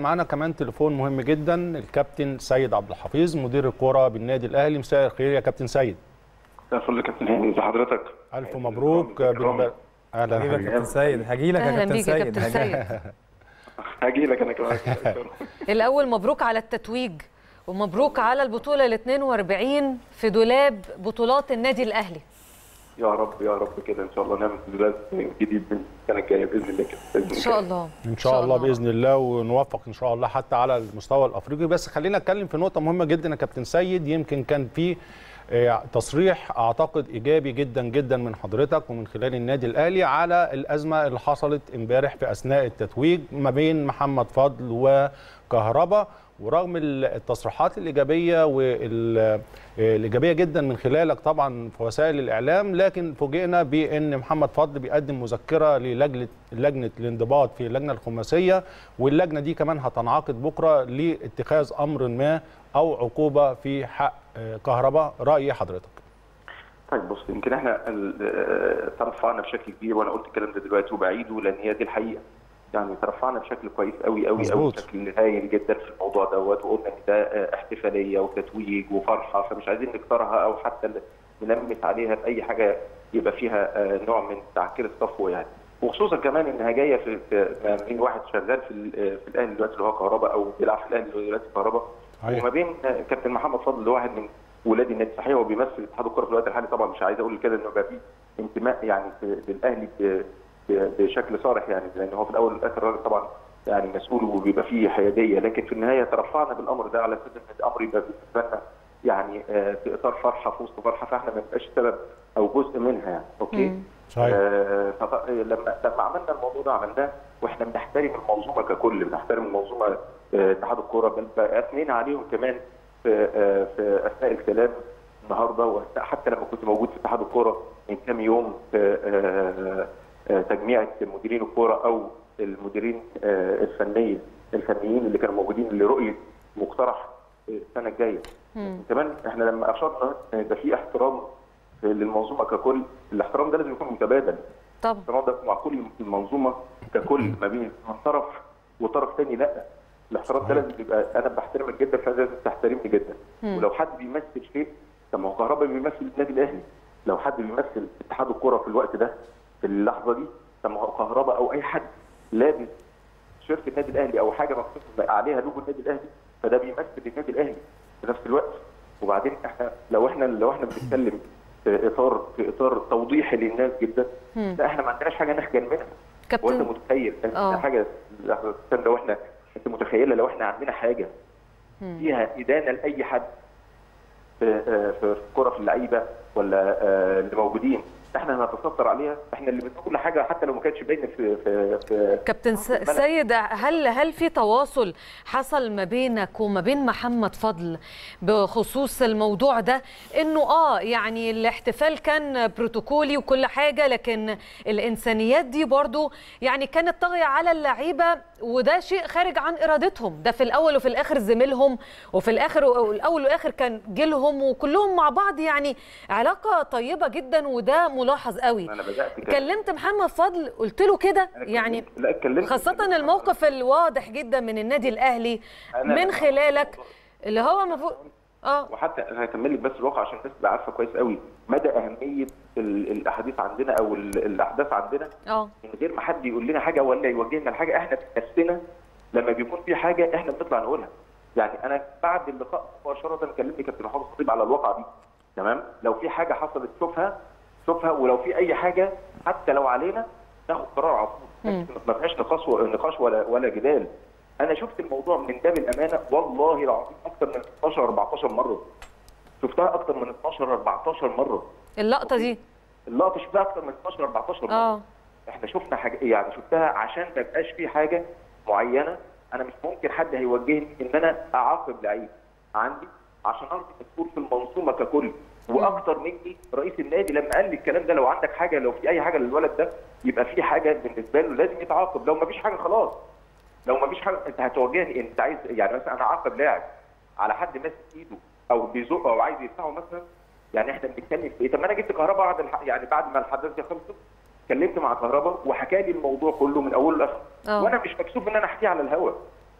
معانا كمان تليفون مهم جدا الكابتن سيد عبد الحفيظ مدير الكره بالنادي الاهلي مساء الخير يا كابتن سيد مساء الفل يا كابتن هاني ازي حضرتك الف مبروك بالب... اهلا حبيبي يا حبيبي كابتن سيد هاجي لك يا اهلا كابتن بيك يا سيد كابتن هاجي- سيد هاجي لك انا كمان الاول مبروك على التتويج ومبروك على البطوله ال 42 في دولاب بطولات النادي الاهلي يا رب يا رب كده ان شاء الله نعمل دولاب جديد من السنه الجايه باذن الله كده بإذن ان شاء الله ان شاء الله باذن الله ونوفق ان شاء الله حتى على المستوى الافريقي بس خلينا نتكلم في نقطه مهمه جدا يا كابتن سيد يمكن كان في آه، تصريح اعتقد ايجابي جدا جدا من حضرتك ومن خلال النادي الاهلي على الازمه اللي حصلت امبارح في اثناء التتويج ما بين محمد فضل وكهربا ورغم التصريحات الايجابيه والايجابيه جدا من خلالك طبعا في وسائل الاعلام لكن فوجئنا بان محمد فضل بيقدم مذكره للجنه لجنه الانضباط في اللجنه الخماسيه واللجنه دي كمان هتنعقد بكره لاتخاذ امر ما او عقوبه في حق آه، كهرباء راي حضرتك طيب بص يمكن احنا ال- آه، ترفعنا بشكل كبير وانا قلت الكلام ده دلوقتي وبعيده لان هي دي الحقيقه يعني ترفعنا بشكل كويس قوي قوي قوي مظبوط. بشكل هايل جدا في الموضوع دوت وقلنا ان ده آه، احتفاليه وتتويج وفرحه فمش عايزين نكسرها او حتى نلمس عليها باي حاجه يبقى فيها آه، نوع من تعكير الصفوه يعني وخصوصا كمان انها جايه في في ما بين واحد شغال في ال- آه، في الاهلي دلوقتي اللي هو كهرباء او بيلعب في الاهلي دلوقتي كهرباء صحيح. وما بين آه، كابتن محمد فضل اللي واحد من ولاد النادي صحيح هو بيمثل اتحاد الكره في الوقت الحالي طبعا مش عايز اقول كده انه يبقى فيه انتماء يعني في- للاهلي ب- ب- بشكل صارح يعني لان هو في الاول والاخر الراجل طبعا يعني مسؤول وبيبقى فيه حياديه لكن في النهايه ترفعنا بالامر ده على اساس ان الامر يبقى بالنسبه لنا يعني آه، في اطار فرحه في وسط فرحه فاحنا ما نبقاش سبب او جزء منها يعني اوكي مم. صحيح آه، فط- لما لما عملنا الموضوع ده عملناه واحنا بنحترم المنظومه ككل بنحترم المنظومه آه، اتحاد الكوره بل اثنينا عليهم كمان في آه، في اثناء الكلام النهارده وأثناء حتى لما كنت موجود في اتحاد الكوره من كام يوم في آه، آه، تجميعه مديرين الكوره او المديرين آه، الفنيه الفنيين اللي كانوا موجودين لرؤيه مقترح السنه الجايه كمان احنا لما اشرنا ان يبقى في احترام للمنظومه ككل الاحترام ده لازم يكون متبادل طبعا الاحترام ده مع كل المنظومه ككل ما بين من طرف وطرف ثاني لا الاحترام ده لازم يبقى انا بحترمك جدا فلازم تحترمني جدا ولو حد بيمثل شيء طب ما هو كهربا بيمثل النادي الاهلي لو حد بيمثل اتحاد الكره في الوقت ده في اللحظه دي طب ما هو كهربا او اي حد لابس تيشيرت النادي الاهلي او حاجه مكتوب عليها لوجو النادي الاهلي فده بيمثل النادي الاهلي في نفس الوقت وبعدين احنا لو احنا لو احنا بنتكلم في اطار في اطار توضيحي للناس جدا لا احنا ما عندناش حاجه نخجل منها وانت كابتن متخيل آه. انت حاجه لحظة، استنى لو احنا انت متخيله لو احنا عندنا حاجه فيها ادانه لاي حد في آه، في الكره في اللعيبه ولا آه، اللي موجودين احنا هنتستر عليها احنا اللي بنقول كل حاجه حتى لو ما كانتش باينه في في في كابتن س- سيد هل هل في تواصل حصل ما بينك وما بين محمد فضل بخصوص الموضوع ده انه اه يعني الاحتفال كان بروتوكولي وكل حاجه لكن الانسانيات دي برضو يعني كانت طاغيه على اللعيبه وده شيء خارج عن ارادتهم ده في الاول وفي الاخر زميلهم وفي الاخر الاول والاخر كان جيلهم وكلهم مع بعض يعني علاقه طيبه جدا وده ملاحظ قوي انا بدات كده. كلمت محمد فضل قلت له كده أنا يعني اتكلمت- لا اتكلمت خاصة الموقف الواضح جدا من النادي الأهلي أنا- من خلالك اللي هو المفروض اه وحتى انا هكمل لك بس الواقع عشان الناس تبقى عارفه كويس قوي مدى اهميه ال- الاحاديث عندنا او ال- الاحداث عندنا اه من غير ما حد يقول لنا حاجه ولا يوجهنا لحاجه احنا بنفسنا لما بيكون في حاجه احنا بنطلع نقولها يعني انا بعد اللقاء مباشره كلمني كابتن محمد الخطيب على الواقعه دي تمام لو في حاجه حصلت شوفها شوفها ولو في اي حاجه حتى لو علينا ناخد قرار على طول ما فيهاش نقاش و- نقاش ولا ولا جدال انا شفت الموضوع من باب الامانه والله العظيم اكثر من 12 14 مره شفتها اكثر من 12 14 مره اللقطة دي اللقطه شفتها اكثر من 12 14 مره اه احنا شفنا حاجه يعني شفتها عشان ما يبقاش في حاجه معينه انا مش ممكن حد هيوجهني ان انا اعاقب لعيب عندي عشان انا مسؤول في المنظومه ككل واكتر مني رئيس النادي لما قال لي الكلام ده لو عندك حاجه لو في اي حاجه للولد ده يبقى في حاجه بالنسبه له لازم يتعاقب لو ما فيش حاجه خلاص لو ما فيش حاجه انت هتواجهني انت عايز يعني مثلا انا اعاقب لاعب على حد ماسك ايده او بيزقه او عايز يدفعه مثلا يعني احنا بنتكلم في ايه طب ما انا جبت كهرباء بعد الح... يعني بعد ما الحدث ده خلصت كلمت مع كهرباء وحكى لي الموضوع كله من اوله لاخره آه. وانا مش مكسوف ان انا احكيه على الهواء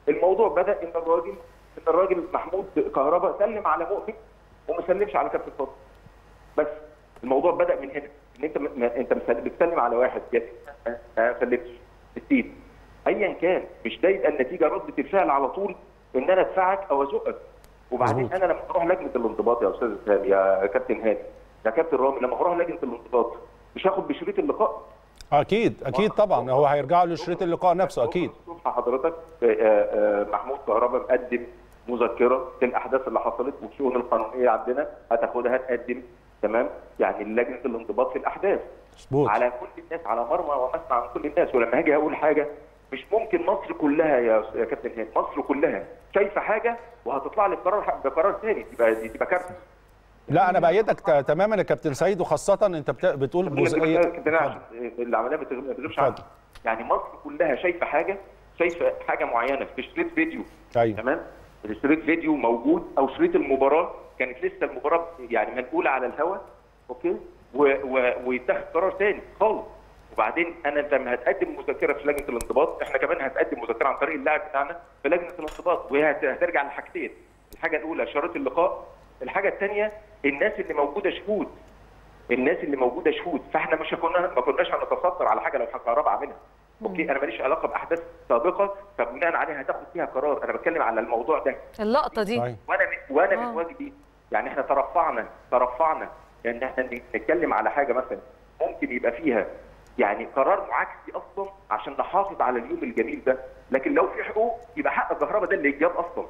الموضوع بدا ان الراجل ان الراجل محمود كهربا سلم على مؤمن وما سلمش على كابتن فضل بس الموضوع بدا من هنا ان انت م- انت مسل- بتسلم على واحد يا سيدي ما- ما سلمتش نسيت ايا كان مش ده يبقى النتيجه رده الفعل على طول ان انا ادفعك او ازقك وبعدين مظبوط. انا لما اروح لجنه الانضباط يا استاذ اسلام يا كابتن هاني يا كابتن رامي لما اروح لجنه الانضباط مش هاخد بشريط اللقاء اكيد اكيد طبعا هو هيرجعوا لشريط اللقاء نفسه اكيد الصبح حضرتك آه، آه، محمود كهربا مقدم مذكره بالاحداث اللي حصلت والشؤون القانونيه عندنا هتاخدها تقدم تمام يعني لجنه الانضباط في الاحداث مظبوط على كل الناس على مرمى ومسمع من كل الناس ولما هاجي اقول حاجه مش ممكن مصر كلها يا يا كابتن هاني مصر كلها شايفه حاجه وهتطلع لي بقرار بقرار ثاني تبقى دي تبقى كارثه لا انا بايدك ت- تماما يا كابتن سيد وخاصه انت بت- بتقول جزئيه كابتن عشان العمليه ما تغ- ما تغيبش عنها اتفضل. يعني مصر كلها شايفه حاجه شايفه حاجه معينه في شريط فيديو ايوه تمام شريط فيديو موجود او شريط المباراه كانت لسه المباراه يعني منقوله على الهواء اوكي و- و- ويتخذ قرار ثاني خالص وبعدين انا لما هتقدم مذكره في لجنه الانضباط احنا كمان هتقدم مذكره عن طريق اللاعب بتاعنا في لجنه الانضباط وهي هت- هترجع لحاجتين الحاجه الاولى شريط اللقاء الحاجه الثانيه الناس اللي موجوده شهود الناس اللي موجوده شهود فاحنا مش كنا ما كناش هنتستر على حاجه لو كهرباء عاملها اوكي انا ماليش علاقه باحداث سابقه فبناء عليها هتاخد فيها قرار انا بتكلم على الموضوع ده اللقطه دي صحيح. وانا من وانا آه. من واجبي يعني احنا ترفعنا ترفعنا ان احنا نتكلم على حاجه مثلا ممكن يبقى فيها يعني قرار معاكسي اصلا عشان نحافظ على اليوم الجميل ده لكن لو في حقوق يبقى حق الكهرباء ده اللي يتجاب اصلا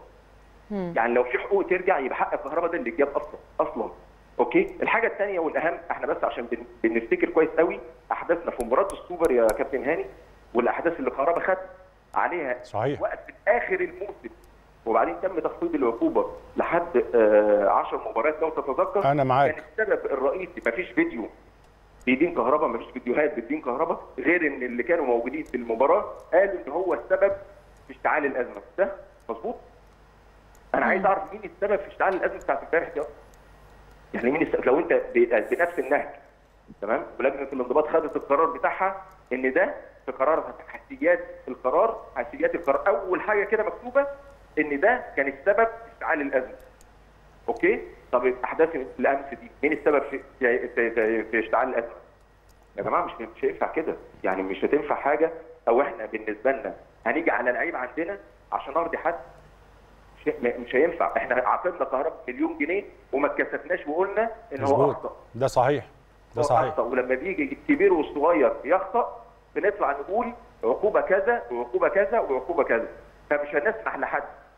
يعني لو في حقوق ترجع يبقى حق الكهرباء ده اللي يتجاب اصلا اصلا اوكي الحاجه الثانيه والاهم احنا بس عشان بن- بنفتكر كويس قوي احداثنا في مباراه السوبر يا كابتن هاني والاحداث اللي الكهرباء خد عليها صحيح. وقت اخر الموسم وبعدين تم تخفيض العقوبه لحد 10 مباريات لو تتذكر أنا معاك. كان السبب الرئيسي مفيش فيديو بيدين كهرباء مفيش فيديوهات بتدين كهرباء غير ان اللي كانوا موجودين في المباراه قالوا ان هو السبب في اشتعال الازمه ده مظبوط انا عايز اعرف مين السبب في اشتعال الازمه بتاعت امبارح دي اصلا يعني مين السبب لو انت ب- بنفس النهج تمام ولجنه الانضباط خدت القرار بتاعها ان ده في قرار حيثيات القرار حيثيات القرار اول حاجه كده مكتوبه ان ده كان السبب في اشتعال الازمه اوكي طب احداث الامس دي مين السبب في في, في, في اشتعال الازمه يا جماعه مش مش هينفع كده يعني مش هتنفع حاجه او احنا بالنسبه لنا هنيجي على لعيب عندنا عشان ارضي حد مش مش هينفع احنا عاقبنا كهرباء مليون جنيه وما اتكسفناش وقلنا ان هو مظبوط اخطا ده صحيح ده هو صحيح أخطأ ولما بيجي الكبير والصغير يخطأ بنطلع نقول عقوبة كذا وعقوبة كذا وعقوبة كذا فمش هنسمح لحد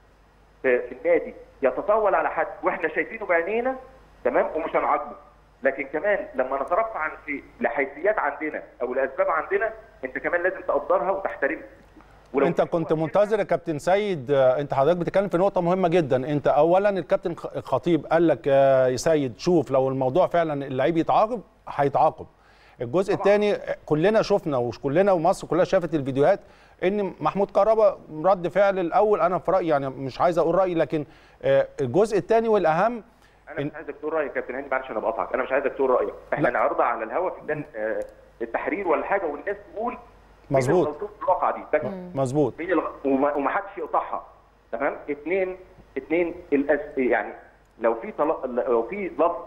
في في النادي يتطاول على حد واحنا شايفينه بعينينا تمام ومش هنعاقبه لكن كمان لما نترفع عن شيء لحيثيات عندنا او لاسباب عندنا انت كمان لازم تقدرها وتحترمها ولو انت كنت منتظر يا كابتن سيد آه، انت حضرتك بتتكلم في نقطه مهمه جدا انت اولا الكابتن خ- خطيب قال لك آه، يا سيد شوف لو الموضوع فعلا اللعيب يتعاقب هيتعاقب الجزء الثاني كلنا شفنا وكلنا ومصر كلها شافت الفيديوهات ان محمود كهربا رد فعل الاول انا في رايي يعني مش عايز اقول رايي لكن آه، الجزء الثاني والاهم انا مش عايزك تقول رايك يا كابتن هاني معلش انا بقطعك انا مش عايزك تقول رايك احنا لا. نعرضها على الهواء في ميدان آه، التحرير ولا حاجه والناس تقول مين مظبوط. الغلطان في الواقعه دي بس مظبوط مين الغ... وما... ومحدش يقطعها تمام اثنين اثنين الأس... يعني لو في طل... لو في لفظ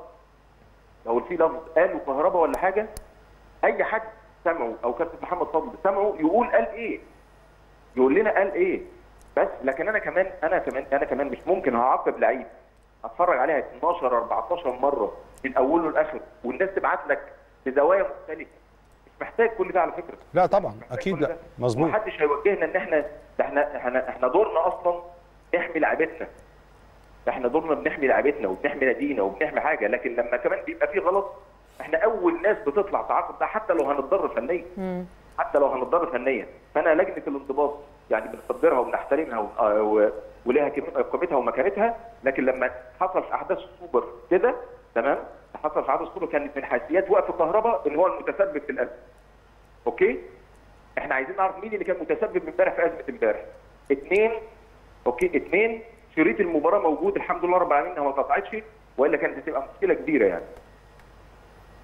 لو في لفظ قالوا كهرباء ولا حاجه اي حد سمعه او كابتن محمد فضل سمعه يقول قال ايه يقول لنا قال ايه بس لكن انا كمان انا كمان انا كمان مش ممكن هعاقب لعيب اتفرج عليها 12 14 مره من اوله لاخره والناس تبعت لك بزوايا مختلفه مش محتاج كل ده على فكره لا طبعا اكيد لا مظبوط محدش هيوجهنا ان احنا ده احنا احنا احنا دورنا اصلا نحمي لعيبتنا احنا دورنا بنحمي لعيبتنا وبنحمي نادينا وبنحمي حاجه لكن لما كمان بيبقى في غلط احنا اول ناس بتطلع تعاقب ده حتى لو هنتضرر فنيا حتى لو هنتضرر فنيا فانا لجنه الانضباط يعني بنقدرها وبنحترمها و- آه و- ولها كم- قيمتها ومكانتها لكن لما حصل في احداث السوبر كده تمام حصل في احداث السوبر كانت من حيثيات وقف الكهرباء ان هو المتسبب في الازمه اوكي احنا عايزين نعرف مين اللي كان متسبب امبارح في ازمه امبارح اثنين اوكي اثنين شريط المباراه موجود الحمد لله رب العالمين هو ما اتقطعتش والا كانت هتبقى مشكله كبيره يعني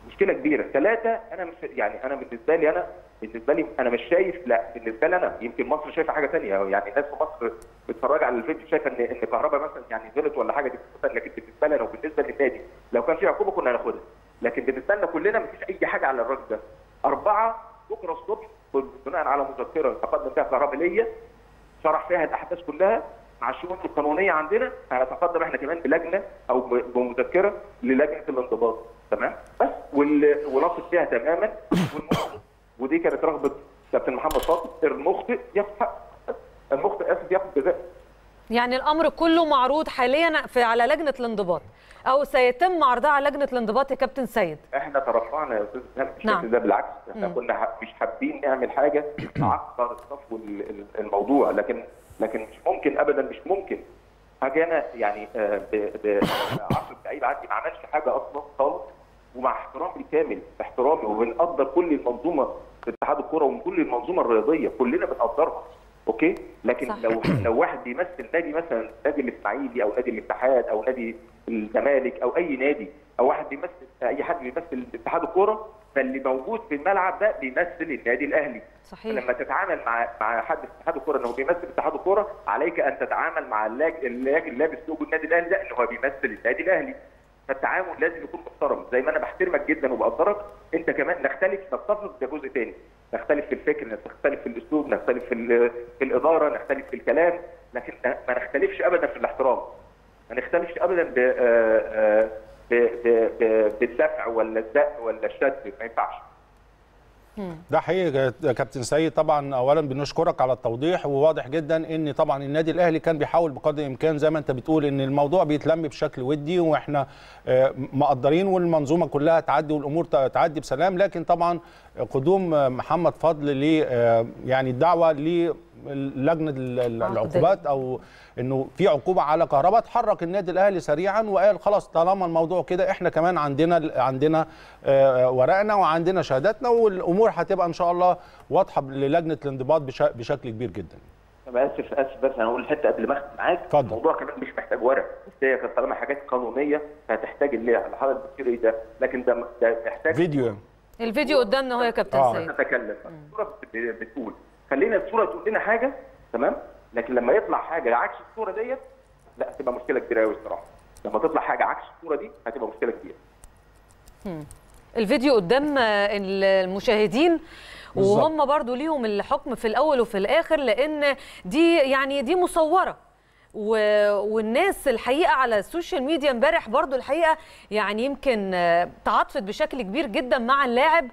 مشكله كبيره ثلاثه انا مش يعني انا بالنسبه لي انا بالنسبه لي انا مش شايف لا بالنسبه لي انا يمكن مصر شايفه حاجه ثانيه يعني الناس في مصر بتتفرج على الفيديو شايفه ان ان كهرباء مثلا يعني غلط ولا حاجه دي لكن بالنسبه لنا وبالنسبه للنادي لو كان في عقوبه كنا هناخدها لكن بالنسبه لنا كلنا مفيش اي حاجه على الراجل ده اربعه بكره الصبح بناء على مذكره تقدم فيها كهرباء ليا شرح فيها الاحداث كلها مع الشؤون القانونيه عندنا هنتقدم احنا كمان بلجنه او بمذكره للجنه الانضباط تمام بس ونثق فيها تماما ودي كانت رغبه كابتن محمد فاضل المخطئ ياخد حق المخطئ اسف ياخد جزاء يعني الامر كله معروض حاليا في على لجنه الانضباط او سيتم عرضها على لجنه الانضباط يا كابتن سيد احنا ترفعنا يا استاذ اسلام نعم. ده بالعكس احنا كنا مش حابين نعمل حاجه تعكر الصف الموضوع لكن لكن مش ممكن ابدا مش ممكن اجي انا يعني بعصر بعيد عندي ما عملش حاجه اصلا خالص ومع احترامي الكامل احترامي وبنقدر كل المنظومه في اتحاد الكوره وكل المنظومه الرياضيه كلنا بنقدرها اوكي لكن صح. لو لو واحد بيمثل نادي مثلا نادي الاسماعيلي او نادي الاتحاد او نادي الزمالك او اي نادي او واحد بيمثل اي حد بيمثل اتحاد الكوره فاللي موجود في الملعب ده بيمثل النادي الاهلي صحيح لما تتعامل مع مع حد في اتحاد الكوره انه بيمثل اتحاد الكوره عليك ان تتعامل مع اللاج اللاج اللي لابس لوجو النادي الاهلي ده ان هو بيمثل النادي الاهلي فالتعامل لازم يكون محترم زي ما انا بحترمك جدا وبقدرك انت كمان نختلف نتفق ده جزء ثاني نختلف في الفكر نختلف في الاسلوب نختلف في, في الاداره نختلف في الكلام لكن ما نختلفش ابدا في الاحترام ما نختلفش ابدا ب بالدفع ولا الزق ولا الشد ما ينفعش ده حقيقي يا كابتن سيد طبعا اولا بنشكرك على التوضيح وواضح جدا ان طبعا النادي الاهلي كان بيحاول بقدر الامكان زي ما انت بتقول ان الموضوع بيتلم بشكل ودي واحنا مقدرين والمنظومه كلها تعدي والامور تعدي بسلام لكن طبعا قدوم محمد فضل ل يعني الدعوه للجنه العقوبات او انه في عقوبه على كهرباء اتحرك النادي الاهلي سريعا وقال خلاص طالما الموضوع كده احنا كمان عندنا عندنا ورقنا وعندنا شهاداتنا والامور هتبقى ان شاء الله واضحه للجنه الانضباط بشكل كبير جدا. انا اسف اسف بس انا اقول الحته قبل ما اختم معاك اتفضل الموضوع كمان مش محتاج ورق بس هي طالما حاجات قانونيه فهتحتاج اللي على حضرتك بتصير ايه ده لكن ده ده محتاج فيديو الفيديو قدامنا اهو يا كابتن آه. سيد نتكلم الصوره بتقول خلينا الصوره تقول لنا حاجه تمام لكن لما يطلع حاجه عكس الصوره ديت لا هتبقى مشكله كبيره قوي الصراحه لما تطلع حاجه عكس الصوره دي هتبقى مشكله كبيره الفيديو قدام المشاهدين وهم برضو ليهم الحكم في الاول وفي الاخر لان دي يعني دي مصوره و... والناس الحقيقه على السوشيال ميديا امبارح برضو الحقيقه يعني يمكن تعاطفت بشكل كبير جدا مع اللاعب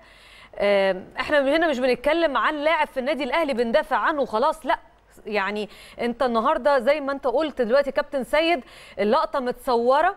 احنا هنا مش بنتكلم عن لاعب في النادي الاهلي بندافع عنه وخلاص لا يعني انت النهارده زي ما انت قلت دلوقتي كابتن سيد اللقطه متصوره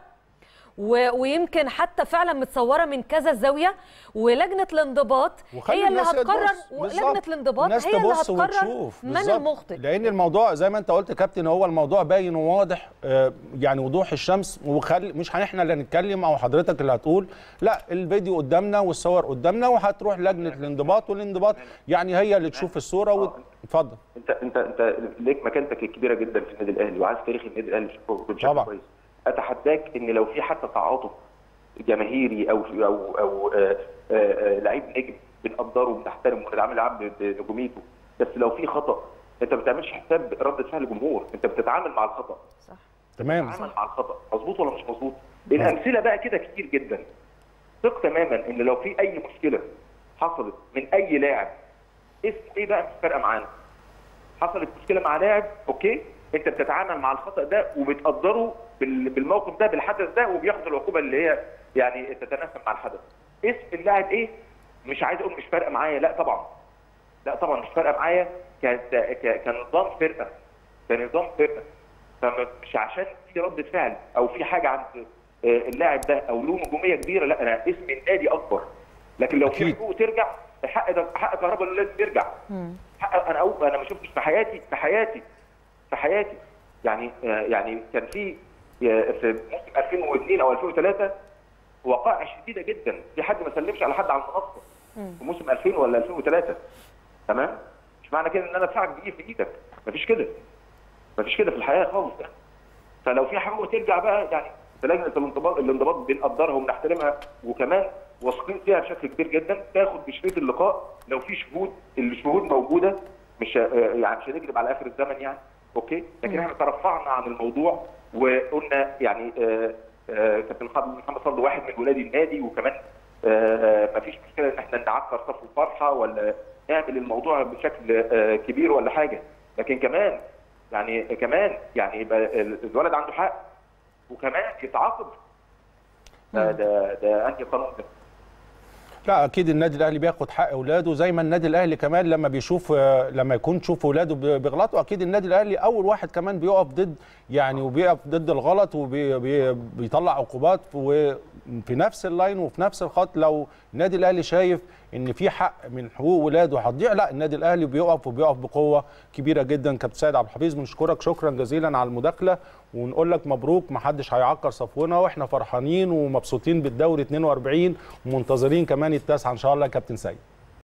ويمكن حتى فعلا متصوره من كذا زاويه ولجنه الانضباط هي اللي هتقرر لجنه الانضباط هي اللي هتقرر من المخطئ لان الموضوع زي ما انت قلت يا كابتن هو الموضوع باين وواضح يعني وضوح الشمس وخلي مش احنا اللي هنتكلم او حضرتك اللي هتقول لا الفيديو قدامنا والصور قدامنا وهتروح لجنه الانضباط والانضباط يعني هي اللي تشوف الصوره اتفضل انت انت انت ليك مكانتك الكبيره جدا في النادي الاهلي وعايز تاريخ النادي الاهلي بشكل كويس اتحداك ان لو في حتى تعاطف جماهيري او او او لعيب نجم بنقدره وبنحترمه ونتعامل معاه بنجوميته بس لو في خطا انت ما بتعملش حساب رده فعل الجمهور انت بتتعامل مع الخطا صح تمام بتتعامل مع الخطا مظبوط ولا مش مظبوط الامثله بقى كده كتير جدا ثق تماما ان لو في اي مشكله حصلت من اي لاعب اسم ايه بقى مش فارقه معانا حصلت مشكله مع لاعب اوكي انت بتتعامل مع الخطا ده وبتقدره بالموقف ده بالحدث ده وبياخد العقوبه اللي هي يعني تتناسب مع الحدث. اسم اللاعب ايه؟ مش عايز اقول مش فارقه معايا لا طبعا. لا طبعا مش فارقه معايا كنظام فرقه كنظام فرقه فمش عشان في رده فعل او في حاجه عند اللاعب ده او له نجوميه كبيره لا انا اسم النادي اكبر. لكن لو في حقوق ترجع حق ده حق كهرباء لازم يرجع. حق انا أو انا ما شفتش في حياتي في حياتي في حياتي يعني يعني كان في في موسم 2002 او 2003 وقائع شديده جدا في حد ما سلمش على حد على المنصه في موسم 2000 ولا 2003 تمام مش معنى كده ان انا ادفعك بايه في ايدك مفيش كده مفيش كده في الحياه خالص يعني. فلو في حقوق ترجع بقى يعني في لجنه الانضباط الانضباط بنقدرها وبنحترمها وكمان واثقين فيها بشكل كبير جدا تاخد بشريط اللقاء لو في شهود الشهود موجوده مش آه، يعني مش هنكذب على اخر الزمن يعني اوكي لكن احنا ترفعنا عن الموضوع وقلنا يعني آه، آه، كابتن محمد محمد فضل واحد من ولاد النادي وكمان ما فيش مشكله ان احنا نعكر صف الفرحه ولا نعمل الموضوع بشكل آه، كبير ولا حاجه لكن كمان يعني كمان يعني يبقى الولد عنده حق وكمان يتعاقب ده ده ده انهي قانون ده لا اكيد النادي الاهلي بياخد حق اولاده زي ما النادي الاهلي كمان لما بيشوف لما يكون تشوف اولاده بيغلطوا اكيد النادي الاهلي اول واحد كمان بيقف ضد يعني وبيقف ضد الغلط وبيطلع عقوبات وفي نفس اللاين وفي نفس الخط لو النادي الاهلي شايف ان في حق من حقوق ولاده هتضيع لا النادي الاهلي بيقف وبيقف بقوه كبيره جدا كابتن سيد عبد الحفيظ بنشكرك شكرا جزيلا على المداخله ونقول لك مبروك ما حدش هيعكر صفونا واحنا فرحانين ومبسوطين بالدوري 42 ومنتظرين كمان التاسعه ان شاء الله يا كابتن سيد